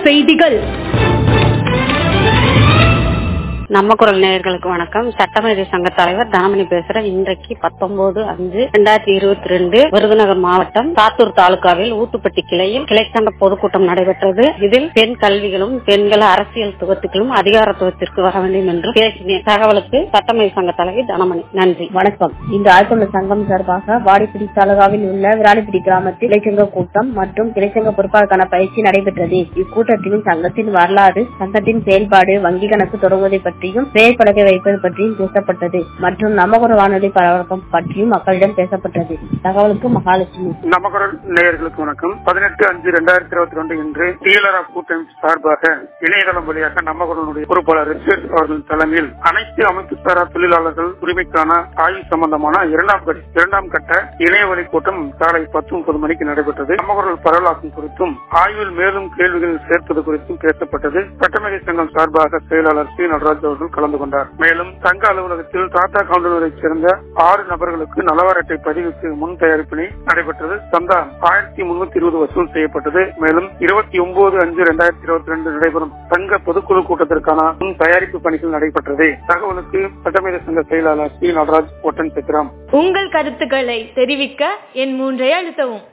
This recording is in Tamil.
செய்திகள் நம்ம குரல் நேயர்களுக்கு வணக்கம் சட்டமேதை சங்க தலைவர் தனமணி பேசுறேன் இன்றைக்கு பத்தொன்பது அஞ்சு ரெண்டாயிரத்தி இருபத்தி ரெண்டு விருதுநகர் மாவட்டம் சாத்தூர் தாலுகாவில் ஊத்துப்பட்டி கிளையில் கிளைச்சங்க பொதுக்கூட்டம் நடைபெற்றது இதில் பெண் கல்விகளும் பெண்கள் அரசியல் துவத்துக்களும் அதிகாரத்துவத்திற்கு வர வேண்டும் என்று பேசினேன் தகவலுக்கு சட்டமேதை சங்க தலைவர் தனமணி நன்றி வணக்கம் இந்த ஆழ்த்தமிழ் சங்கம் சார்பாக வாடிப்பிடி தாலுகாவில் உள்ள விராலிப்பிடி கிராமத்தில் கிளைச்சங்க கூட்டம் மற்றும் கிளைச்சங்க பொறுப்பாளருக்கான பயிற்சி நடைபெற்றது இக்கூட்டத்தில் சங்கத்தின் வரலாறு சங்கத்தின் செயல்பாடு வங்கி கணக்கு தொடங்குவதை பற்றியும் பெயர் பலகை வைப்பது பற்றியும் பேசப்பட்டது மற்றும் நமகுர வானொலி பரவலக்கம் பற்றியும் மக்களிடம் பேசப்பட்டது தகவலுக்கு மகாலட்சுமி நமக்குரல் நேயர்களுக்கு வணக்கம் பதினெட்டு அஞ்சு ரெண்டாயிரத்தி இருபத்தி ரெண்டு இன்று டீலர் ஆஃப் கூட்டமைப்பு சார்பாக இணையதளம் வழியாக நம்மகுரனுடைய பொறுப்பாளர் ரிச்சர்ட் அவர்கள் தலைமையில் அனைத்து அமைப்பு சாரா தொழிலாளர்கள் உரிமைக்கான ஆய்வு சம்பந்தமான இரண்டாம் கட்ட இரண்டாம் கட்ட இணையவழி கூட்டம் காலை பத்து முப்பது மணிக்கு நடைபெற்றது நம்மகுரல் பரவலாக்கம் குறித்தும் ஆய்வில் மேலும் கேள்விகள் சேர்ப்பது குறித்தும் பேசப்பட்டது சட்டமேதை சங்கம் சார்பாக செயலாளர் சி நடராஜ் அவர்கள் கலந்து கொண்டார் மேலும் சங்க அலுவலகத்தில் டாடா கவுண்டனரை சேர்ந்த ஆறு நபர்களுக்கு நலவார அட்டை பதிவுக்கு முன் தயாரிப்பினை நடைபெற்றது சந்தா ஆயிரத்தி முன்னூத்தி இருபது வசூல் செய்யப்பட்டது மேலும் இருபத்தி ஒன்பது அஞ்சு இரண்டாயிரத்தி இருபத்தி ரெண்டு நடைபெறும் சங்க பொதுக்குழு கூட்டத்திற்கான முன் தயாரிப்பு பணிகள் நடைபெற்றது தகவலுக்கு சட்டமேத சங்க செயலாளர் சி நடராஜ் ஒட்டன் சித்திரம் உங்கள் கருத்துக்களை தெரிவிக்க என் மூன்றை அழுத்தவும்